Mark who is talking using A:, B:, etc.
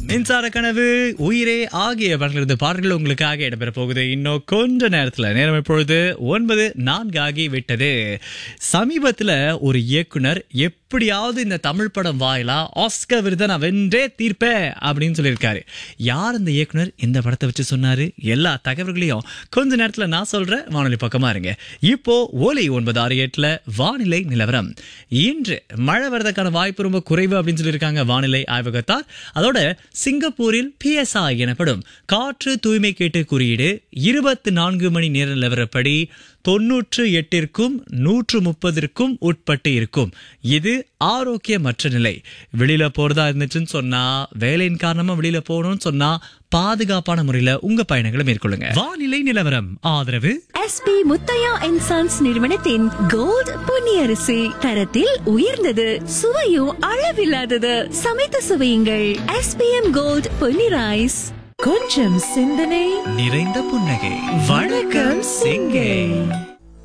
A: மின்சார கனவு உயிரே ஆகிய படங்களது பாடல்கள் உங்களுக்காக இடம்பெற போகுது இன்னும் கொஞ்ச நேரத்துல நேரம் இப்பொழுது ஒன்பது நான்கு ஆகி விட்டது சமீபத்துல ஒரு இயக்குனர் எப்படியாவது இந்த தமிழ் படம் வாயிலா ஆஸ்கர் விருதை நான் வென்றே தீர்ப்பேன் அப்படின்னு சொல்லியிருக்காரு யார் அந்த இயக்குனர் இந்த படத்தை வச்சு சொன்னாரு எல்லா தகவல்களையும் கொஞ்ச நேரத்துல நான் சொல்றேன் வானொலி பக்கமா இருங்க இப்போ ஒலி ஒன்பது ஆறு எட்டுல வானிலை நிலவரம் இன்று மழை வரதுக்கான வாய்ப்பு ரொம்ப குறைவு அப்படின்னு சொல்லியிருக்காங்க வானிலை ஆய்வகத்தார் அதோட சிங்கப்பூரில் பிஎஸ்ஐ எனப்படும் காற்று தூய்மை கேட்டு குறியீடு இருபத்தி நான்கு மணி நேர நிலவரப்படி தொன்னூற்று எட்டிற்கும் நூற்று முப்பதிற்கும் உட்பட்டு இருக்கும் இது ஆரோக்கியமற்ற நிலை வெளியில போறதா இருந்துச்சுன்னு சொன்னா வேலையின் காரணமா வெளியில போகணும்னு சொன்னா பாதுகாப்பான முறையில உங்க பயணங்களை மேற்கொள்ளுங்க வானிலை நிலவரம் ஆதரவு
B: எஸ்பி முத்தையா அண்ட் சன்ஸ் நிறுவனத்தின் கோல்ட் பொன்னியரிசி தரத்தில் உயர்ந்தது சுவையும் அளவில்லாதது சமைத்து சுவையுங்கள் எஸ்பிஎம் கோல்ட் பொன்னி ரைஸ்
C: கொஞ்சம் சிந்தனை
A: நிறைந்த புன்னகை வணக்கம் சிங்கை